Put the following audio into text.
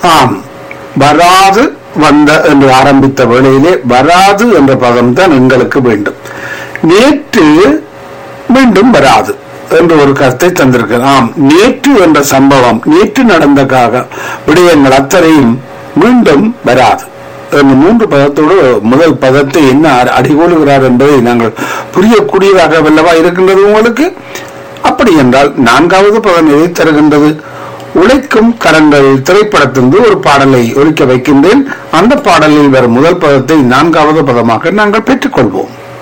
ஆம் வராது வந்த என்று ஆரம்பித்த வேளையிலே வராது என்ற பதம் தான் எங்களுக்கு வேண்டும் நேற்று மீண்டும் வராது என்று ஒரு கருத்தை தந்திருக்கிறது ஆம் நேற்று என்ற சம்பவம் நேற்று நடந்த காக விடயங்கள் அத்தனையும் மீண்டும் வராது இந்த மூன்று பதத்தோடு முதல் பதத்தை என்ன அ- அடிகோலுகிறார் என்பதை நாங்கள் புரியக்கூடியதாக வல்லவா இருக்கின்றது உங்களுக்கு அப்படி என்றால் நான்காவது பதம் எதை தருகின்றது உழைக்கும் கரங்கள் திரைப்படத்திலிருந்து ஒரு பாடலை ஒலிக்க வைக்கின்றேன் அந்த பாடலில் வரும் முதல் பதத்தை நான்காவது பதமாக நாங்கள் பெற்றுக்கொள்வோம்